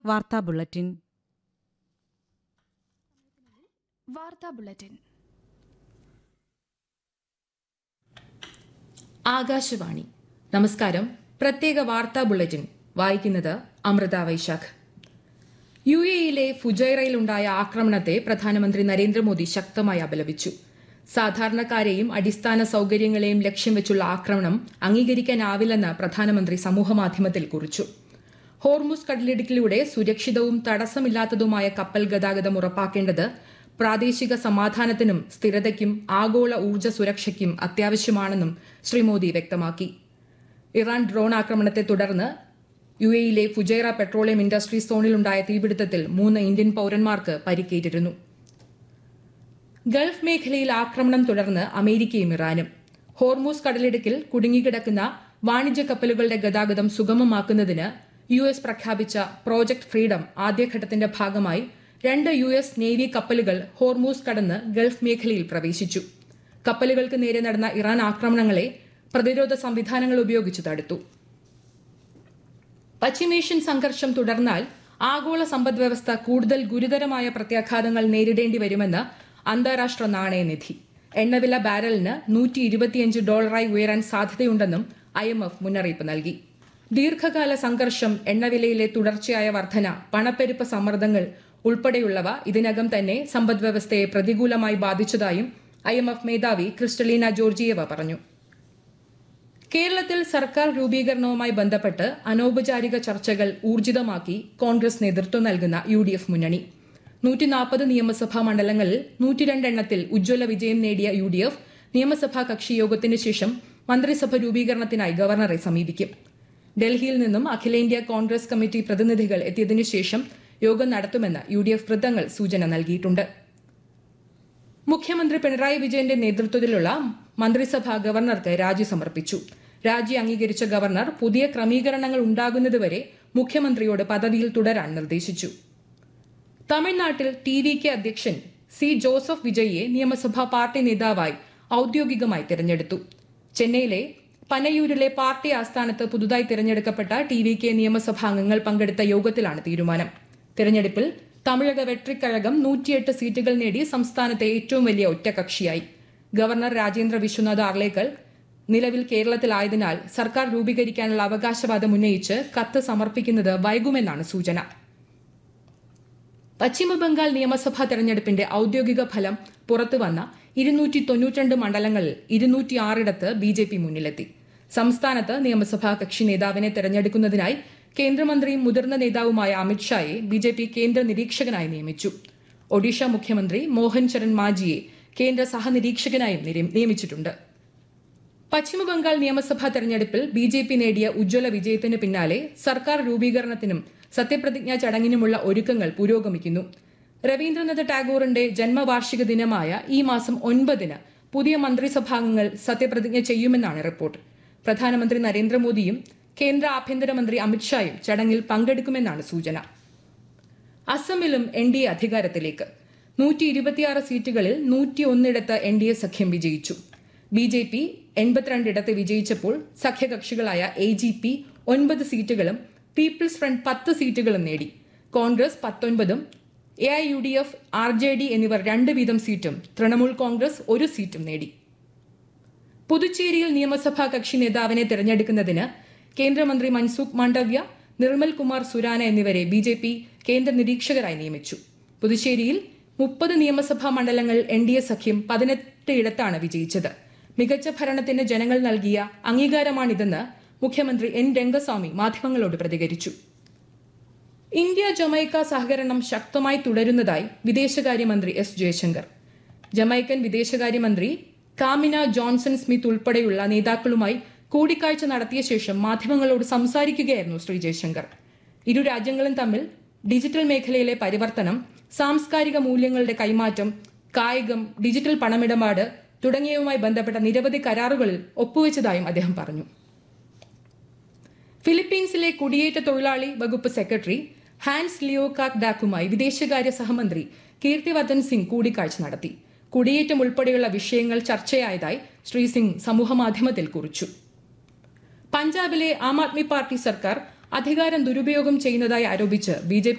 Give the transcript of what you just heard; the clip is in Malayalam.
വാർത്താ ബുള്ളറ്റിൻ വാർത്താ ബുള്ളറ്റിൻ ആകാശവാണി നമസ്കാരം പ്രത്യേക വാർത്താ ബുള്ളറ്റിൻ വായിക്കുന്നത് അമൃത വൈശാഖ് യു എയിലെ ഫുജൈറയിലുണ്ടായ ആക്രമണത്തെ പ്രധാനമന്ത്രി നരേന്ദ്രമോദി ശക്തമായി അപലപിച്ചു സാധാരണക്കാരെയും അടിസ്ഥാന സൌകര്യങ്ങളെയും ലക്ഷ്യം വെച്ചുള്ള ആക്രമണം അംഗീകരിക്കാനാവില്ലെന്ന് പ്രധാനമന്ത്രി സമൂഹമാധ്യമത്തിൽ കുറിച്ചു ഹോർമുസ് കടലിടുക്കിലൂടെ സുരക്ഷിതവും തടസ്സമില്ലാത്തതുമായ കപ്പൽ ഗതാഗതം ഉറപ്പാക്കേണ്ടത് പ്രാദേശിക സമാധാനത്തിനും സ്ഥിരതയ്ക്കും ആഗോള ഊർജ്ജ സുരക്ഷയ്ക്കും അത്യാവശ്യമാണെന്നും ശ്രീ മോദി വ്യക്തമാക്കി ഇറാൻ ഡ്രോൺ ആക്രമണത്തെ തുടർന്ന് യു എയിലെ ഫുജൈറ പെട്രോളിയം ഇൻഡസ്ട്രീസ് സോണിലുണ്ടായ തീപിടുത്തത്തിൽ മൂന്ന് ഇന്ത്യൻ പൌരന്മാർക്ക് പരിക്കേറ്റിരുന്നു ഗൾഫ് മേഖലയിൽ ആക്രമണം തുടർന്ന് അമേരിക്കയും ഇറാനും ഹോർമൂസ് കടലിടുക്കിൽ കുടുങ്ങിക്കിടക്കുന്ന വാണിജ്യ കപ്പലുകളുടെ ഗതാഗതം സുഗമമാക്കുന്നതിന് യു എസ് പ്രഖ്യാപിച്ച പ്രോജക്ട് ഫ്രീഡം ആദ്യഘട്ടത്തിന്റെ ഭാഗമായി രണ്ട് യു എസ് നേവി കപ്പലുകൾ ഹോർമൂസ് കടന്ന് ഗൾഫ് മേഖലയിൽ പ്രവേശിച്ചു കപ്പലുകൾക്ക് നേരെ നടന്ന ഇറാൻ ആക്രമണങ്ങളെ പ്രതിരോധ സംവിധാനങ്ങൾ ഉപയോഗിച്ച് തടുത്തു പശ്ചിമേഷ്യൻ സംഘർഷം തുടർന്നാൽ ആഗോള സമ്പദ്വ്യവസ്ഥ കൂടുതൽ ഗുരുതരമായ പ്രത്യാഘാതങ്ങൾ നേരിടേണ്ടി വരുമെന്ന് അന്താരാഷ്ട്ര നാണയനിധി എണ്ണവില ബാരലിന് നൂറ്റി ഇരുപത്തിയഞ്ച് ഡോളറായി ഉയരാൻ സാധ്യതയുണ്ടെന്നും ഐ എം എഫ് മുന്നറിയിപ്പ് നൽകി ദീർഘകാല സംഘർഷം എണ്ണവിലയിലെ തുടർച്ചയായ വർധന പണപ്പെരുപ്പ സമ്മർദ്ദങ്ങൾ ഉൾപ്പെടെയുള്ളവ ഇതിനകം തന്നെ സമ്പദ്വ്യവസ്ഥയെ പ്രതികൂലമായി ബാധിച്ചതായും ഐ എം എഫ് മേധാവി ക്രിസ്റ്റലീന ജോർജിയവ പറഞ്ഞു കേരളത്തിൽ സർക്കാർ രൂപീകരണവുമായി ബന്ധപ്പെട്ട് അനൌപചാരിക ചർച്ചകൾ ഊർജിതമാക്കി കോൺഗ്രസ് നേതൃത്വം നൽകുന്ന യു ഡി എഫ് മുന്നണി നൂറ്റി നാൽപ്പത് നിയമസഭാ മണ്ഡലങ്ങളിൽ നൂറ്റിരണ്ടെണ്ണത്തിൽ ഉജ്ജ്വല വിജയം നേടിയ യു ഡി എഫ് നിയമസഭാ കക്ഷി യോഗത്തിന് ശേഷം മന്ത്രിസഭ രൂപീകരണത്തിനായി ഗവർണറെ സമീപിക്കും ഡൽഹിയിൽ നിന്നും അഖിലേന്ത്യാ കോൺഗ്രസ് കമ്മിറ്റി പ്രതിനിധികൾ എത്തിയതിനു ശേഷം യോഗം നടത്തുമെന്ന് യു ഡി എഫ് വൃത്തങ്ങൾ സൂചന നൽകിയിട്ടുണ്ട് മുഖ്യമന്ത്രി പിണറായി വിജയന്റെ നേതൃത്വത്തിലുള്ള മന്ത്രിസഭ ഗവർണർക്ക് രാജി സമർപ്പിച്ചു രാജി അംഗീകരിച്ച ഗവർണർ പുതിയ ക്രമീകരണങ്ങൾ ഉണ്ടാകുന്നതുവരെ മുഖ്യമന്ത്രിയോട് പദവിയിൽ തുടരാൻ നിർദ്ദേശിച്ചു തമിഴ്നാട്ടിൽ ടി വി കെ അധ്യക്ഷൻ സി ജോസഫ് വിജയിയെ നിയമസഭാ പാർട്ടി നേതാവായി ഔദ്യോഗികമായി തിരഞ്ഞെടുത്തു ചെന്നൈയിലെ പനയൂരിലെ പാർട്ടി ആസ്ഥാനത്ത് പുതുതായി തിരഞ്ഞെടുക്കപ്പെട്ട ടി വി കെ നിയമസഭാംഗങ്ങൾ പങ്കെടുത്ത യോഗത്തിലാണ് തീരുമാനം തിരഞ്ഞെടുപ്പിൽ തമിഴക വെട്രിക്കഴകം നൂറ്റിയെട്ട് സീറ്റുകൾ നേടി സംസ്ഥാനത്തെ ഏറ്റവും വലിയ ഒറ്റകക്ഷിയായി ഗവർണർ രാജേന്ദ്ര വിശ്വനാഥ് ആർലേക്കർ നിലവിൽ കേരളത്തിലായതിനാൽ സർക്കാർ രൂപീകരിക്കാനുള്ള അവകാശവാദം ഉന്നയിച്ച് കത്ത് സമർപ്പിക്കുന്നത് വൈകുമെന്നാണ് സൂചന പശ്ചിമബംഗാൾ നിയമസഭാ തെരഞ്ഞെടുപ്പിന്റെ ഔദ്യോഗിക ഫലം പുറത്തുവന്ന ഇരുന്നൂറ്റി തൊണ്ണൂറ്റിരണ്ട് മണ്ഡലങ്ങളിൽ ഇരുന്നൂറ്റി ആറിടത്ത് ബി ജെ പി മുന്നിലെത്തി സംസ്ഥാനത്ത് നിയമസഭാ കക്ഷി നേതാവിനെ തെരഞ്ഞെടുക്കുന്നതിനായി കേന്ദ്രമന്ത്രിയും മുതിർന്ന നേതാവുമായ അമിത്ഷായെ ബി ജെ പി കേന്ദ്ര നിരീക്ഷകനായി നിയമിച്ചു ഒഡീഷ മുഖ്യമന്ത്രി മോഹൻ ചരൺ മാജിയെ കേന്ദ്ര സഹനിരീക്ഷകനായും നിയമിച്ചിട്ടുണ്ട് പശ്ചിമബംഗാൾ നിയമസഭാ തെരഞ്ഞെടുപ്പിൽ ബി ജെ പി നേടിയ ഉജ്ജ്വല വിജയത്തിന് പിന്നാലെ സർക്കാർ രൂപീകരണത്തിനും സത്യപ്രതിജ്ഞാ ചടങ്ങിനുമുള്ള ഒരുക്കങ്ങൾ പുരോഗമിക്കുന്നു രവീന്ദ്രനാഥ് ടാഗോറിന്റെ ജന്മവാർഷിക ദിനമായ ഈ മാസം ഒൻപതിന് പുതിയ മന്ത്രിസഭാംഗങ്ങൾ സത്യപ്രതിജ്ഞ ചെയ്യുമെന്നാണ് റിപ്പോർട്ട് പ്രധാനമന്ത്രി നരേന്ദ്രമോദിയും കേന്ദ്ര ആഭ്യന്തരമന്ത്രി അമിത്ഷായും ചടങ്ങിൽ പങ്കെടുക്കുമെന്നാണ് സൂചന അസമിലും എൻ ഡി എ അധികാരത്തിലേക്ക് നൂറ്റി ഇരുപത്തിയാറ് സീറ്റുകളിൽ നൂറ്റി ഒന്നിടത്ത് എൻ ഡി എ സഖ്യം വിജയിച്ചു ബി ജെ പി എൺപത്തിരണ്ടിടത്ത് വിജയിച്ചപ്പോൾ സഖ്യകക്ഷികളായ എ ജി പി ഒൻപത് സീറ്റുകളും പീപ്പിൾസ് ഫ്രണ്ട് പത്ത് സീറ്റുകളും നേടി കോൺഗ്രസ് പത്തൊൻപതും A I U D F R J D എന്നിവർ രണ്ട് വീതം സീറ്റും തൃണമൂൽ കോൺഗ്രസ് ഒരു സീറ്റും നേടി പുതുച്ചേരിയിൽ നിയമസഭാ കക്ഷി നേതാവിനെ തെരഞ്ഞെടുക്കുന്നതിന് കേന്ദ്രമന്ത്രി മൻസുഖ് മാണ്ഡവ്യ നിർമ്മൽ കുമാർ സുരാന എന്നിവരെ ബി ജെ പി കേന്ദ്ര നിരീക്ഷകരായി നിയമിച്ചു പുതുച്ചേരിയിൽ മുപ്പത് നിയമസഭാ മണ്ഡലങ്ങൾ എൻ ഡി എ സഖ്യം പതിനെട്ട് ഇടത്താണ് വിജയിച്ചത് മികച്ച ഭരണത്തിന് ജനങ്ങൾ നൽകിയ അംഗീകാരമാണിതെന്ന് മുഖ്യമന്ത്രി എൻ രംഗസ്വാമി മാധ്യമങ്ങളോട് പ്രതികരിച്ചു ഇന്ത്യ ജമൈക്ക സഹകരണം ശക്തമായി തുടരുന്നതായി വിദേശകാര്യമന്ത്രി എസ് ജയശങ്കർ ജമൈക്കൻ വിദേശകാര്യമന്ത്രി കാമിന ജോൺസൺ സ്മിത്ത് ഉൾപ്പെടെയുള്ള നേതാക്കളുമായി കൂടിക്കാഴ്ച നടത്തിയ ശേഷം മാധ്യമങ്ങളോട് സംസാരിക്കുകയായിരുന്നു ശ്രീ ജയശങ്കർ ഇരു രാജ്യങ്ങളും തമ്മിൽ ഡിജിറ്റൽ മേഖലയിലെ പരിവർത്തനം സാംസ്കാരിക മൂല്യങ്ങളുടെ കൈമാറ്റം കായികം ഡിജിറ്റൽ പണമിടപാട് തുടങ്ങിയവയുമായി ബന്ധപ്പെട്ട നിരവധി കരാറുകളിൽ ഒപ്പുവെച്ചതായും അദ്ദേഹം പറഞ്ഞു ഫിലിപ്പീൻസിലെ കുടിയേറ്റ തൊഴിലാളി വകുപ്പ് സെക്രട്ടറി ഹാൻസ് ലിയോകാക് ഡാക്കുമായി വിദേശകാര്യ സഹമന്ത്രി കീർത്തിവർദ്ധൻ സിംഗ് കൂടിക്കാഴ്ച നടത്തി കുടിയേറ്റം ഉൾപ്പെടെയുള്ള വിഷയങ്ങൾ ചർച്ചയായതായി ശ്രീ സിംഗ് സമൂഹമാധ്യമത്തിൽ കുറിച്ചു പഞ്ചാബിലെ ആം ആദ്മി പാർട്ടി സർക്കാർ അധികാരം ദുരുപയോഗം ചെയ്യുന്നതായി ആരോപിച്ച് ബി